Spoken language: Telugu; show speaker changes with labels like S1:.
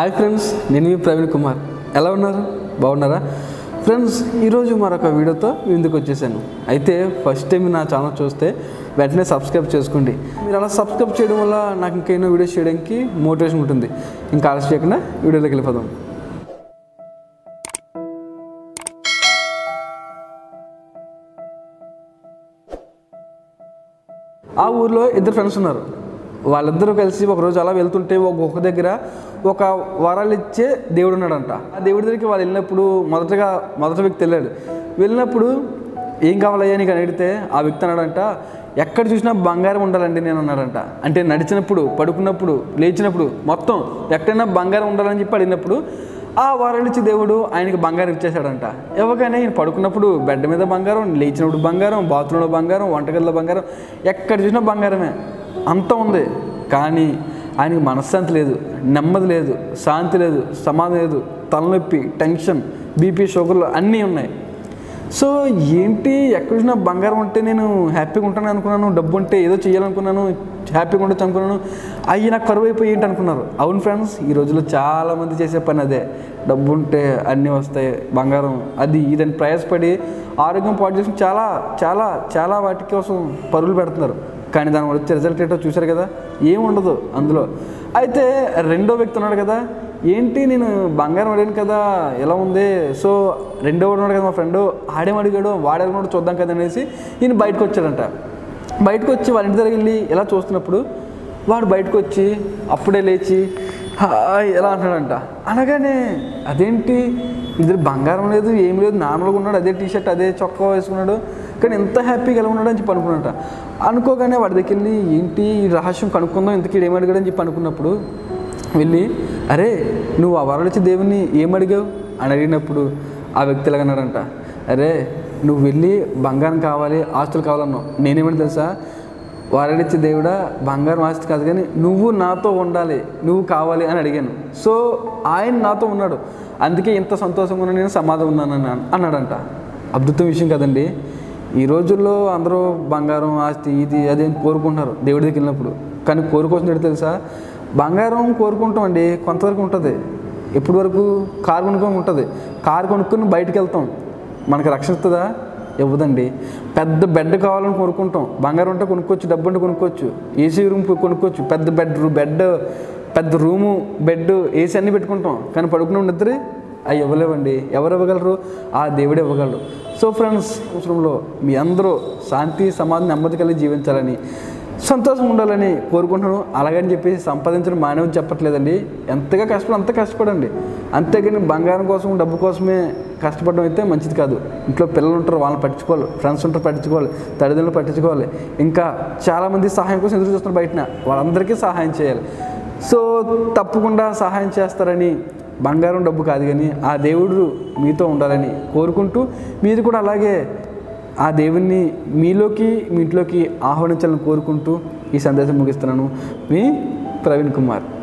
S1: హాయ్ ఫ్రెండ్స్ నేను మీ ప్రవీణ్ కుమార్ ఎలా ఉన్నారు బాగున్నారా ఫ్రెండ్స్ ఈరోజు మరొక వీడియోతో మీ ముందుకు వచ్చేసాను అయితే ఫస్ట్ టైం నా ఛానల్ చూస్తే వెంటనే సబ్స్క్రైబ్ చేసుకోండి మీరు అలా సబ్స్క్రైబ్ చేయడం వల్ల నాకు ఇంకా ఎన్నో వీడియోస్ చేయడానికి మోటివేషన్ ఉంటుంది ఇంకా ఆలస్యం చేయకుండా వీడియోలోకి వెళ్ళిపోదాం ఆ ఊర్లో ఇద్దరు ఫ్రెండ్స్ ఉన్నారు వాళ్ళిద్దరూ కలిసి ఒకరోజు అలా వెళ్తుంటే ఒక గుహ దగ్గర ఒక వరాలు ఇచ్చే దేవుడు ఉన్నాడంట ఆ దేవుడి దగ్గరికి వాళ్ళు వెళ్ళినప్పుడు మొదటగా మొదటి వ్యక్తి వెళ్ళాడు వెళ్ళినప్పుడు ఏం కావాలయ్యా నీకు అని అడిగితే ఆ వ్యక్తి అన్నాడంట ఎక్కడ చూసినా బంగారం ఉండాలండి నేను అన్నాడంట అంటే నడిచినప్పుడు పడుకున్నప్పుడు లేచినప్పుడు మొత్తం ఎక్కడైనా బంగారం ఉండాలని చెప్పి అడిగినప్పుడు ఆ వరలిచ్చి దేవుడు ఆయనకి బంగారం ఇచ్చేశాడంట ఇవ్వగానే ఆయన పడుకున్నప్పుడు బెడ్ మీద బంగారం లేచినప్పుడు బంగారం బాత్రూంలో బంగారం వంటగదిలో బంగారం ఎక్కడ చూసినా బంగారమే అంత ఉంది కానీ ఆయనకి మనశ్శాంతి లేదు నెమ్మది లేదు శాంతి లేదు సమాధి లేదు తలనొప్పి టెన్షన్ బీపీ షుగర్లు అన్నీ ఉన్నాయి సో ఏంటి ఎక్కడ చూసినా బంగారం ఉంటే నేను హ్యాపీగా ఉంటాను అనుకున్నాను డబ్బు ఉంటే ఏదో చేయాలనుకున్నాను హ్యాపీగా ఉండొచ్చు అనుకున్నాను అయ్యి నాకు కరువు అయిపోయి ఏంటి అనుకున్నారు అవును ఫ్రెండ్స్ ఈ రోజుల్లో చాలామంది చేసే పని అదే డబ్బు ఉంటే అన్నీ వస్తాయి బంగారం అది ఇదని ప్రయాసపడి ఆరోగ్యం పాటు చేసి చాలా చాలా చాలా వాటి కోసం పరుగులు పెడుతున్నారు కానీ దానివల్ల వచ్చే రిజల్ట్ ఏంటో చూశారు కదా ఏం ఉండదు అందులో అయితే రెండో వ్యక్తి ఉన్నాడు కదా ఏంటి నేను బంగారం అడిగాను కదా ఎలా ఉంది సో రెండో వాడు ఉన్నాడు కదా మా ఫ్రెండ్ ఆడేం అడిగాడు వాడేమన్నాడు చూద్దాం కదా అనేసి ఈయన బయటకు వచ్చాడంట బయటకు వచ్చి వాళ్ళ ఇంటి దగ్గర వెళ్ళి ఎలా చూస్తున్నప్పుడు వాడు బయటకు వచ్చి అప్పుడే లేచి హాయ్ ఎలా అంటున్నాడంట అనగానే అదేంటి ఇద్దరు బంగారం లేదు ఏం లేదు నార్మల్గా ఉన్నాడు అదే టీషర్ట్ అదే చొక్కా వేసుకున్నాడు కానీ ఎంత హ్యాపీగా ఎలా ఉన్నాడు అని చెప్పి అనుకున్నాడట అనుకోగానే వాడి దగ్గరికి వెళ్ళి ఏంటి ఈ రహస్యం కనుక్కుందాం ఇంతకీ ఏమడిగాడు అని చెప్పి అనుకున్నప్పుడు వెళ్ళి అరే నువ్వు ఆ వరలిచ్చి దేవుని ఏమడిగావు అని అడిగినప్పుడు ఆ వ్యక్తి ఎలాగన్నాడంట అరే నువ్వు వెళ్ళి బంగారం కావాలి ఆస్తులు కావాలన్నావు నేనేమని తెలుసా వారడిచ్చే దేవుడా బంగారం ఆస్తి కాదు కానీ నువ్వు నాతో ఉండాలి నువ్వు కావాలి అని అడిగాను సో ఆయన నాతో ఉన్నాడు అందుకే ఇంత సంతోషంగా ఉన్నా నేను సమాధం ఉన్నాను అన్నాను అన్నాడంట అద్భుతం విషయం కదండి ఈ రోజుల్లో అందరూ బంగారం ఆస్తి ఇది అదేం కోరుకుంటున్నారు దేవుడి దగ్గరికి వెళ్ళినప్పుడు కానీ కోరుకోవాల్సింది తెలుసా బంగారం కోరుకుంటాం అండి కొంతవరకు ఉంటుంది ఎప్పటి వరకు కారు కొనుక్కొని ఉంటుంది కారు కొనుక్కొని బయటకు వెళ్తాం మనకు రక్షణ ఇస్తుందా ఇవ్వదండి పెద్ద బెడ్ కావాలని కొనుక్కుంటాం బంగారం ఉంటే కొనుక్కోవచ్చు డబ్బు ఉంటే కొనుక్కోవచ్చు ఏసీ రూమ్ కొనుక్కోవచ్చు పెద్ద బెడ్ బెడ్ పెద్ద రూము బెడ్ ఏసీ అన్నీ పెట్టుకుంటాం కానీ పడుకునే ఉండద్దు అవి ఇవ్వలేవండి ఎవరు ఇవ్వగలరు ఆ దేవుడు ఇవ్వగలరు సో ఫ్రెండ్స్ అవసరంలో మీ అందరూ శాంతి సమాధి నెమ్మది కలిగి జీవించాలని సంతోషం ఉండాలని కోరుకుంటున్నాను అలాగని చెప్పేసి సంపాదించడం మానవం చెప్పట్లేదండి ఎంతగా కష్టపడి అంత కష్టపడండి అంతేగాని బంగారం కోసం డబ్బు కోసమే కష్టపడడం అయితే మంచిది కాదు ఇంట్లో పిల్లలు ఉంటారు వాళ్ళని పట్టించుకోవాలి ఫ్రెండ్స్ ఉంటారు పట్టించుకోవాలి తల్లిదండ్రులు పట్టించుకోవాలి ఇంకా చాలామంది సహాయం కోసం ఎదురు చూస్తున్నారు బయటన వాళ్ళందరికీ సహాయం చేయాలి సో తప్పకుండా సహాయం చేస్తారని బంగారం డబ్బు కాదు కానీ ఆ దేవుడు మీతో ఉండాలని కోరుకుంటూ మీరు కూడా అలాగే ఆ దేవుణ్ణి మీలోకి మీ ఇంట్లోకి ఆహ్వానించాలని కోరుకుంటూ ఈ సందేశం ముగిస్తున్నాను మీ ప్రవీణ్ కుమార్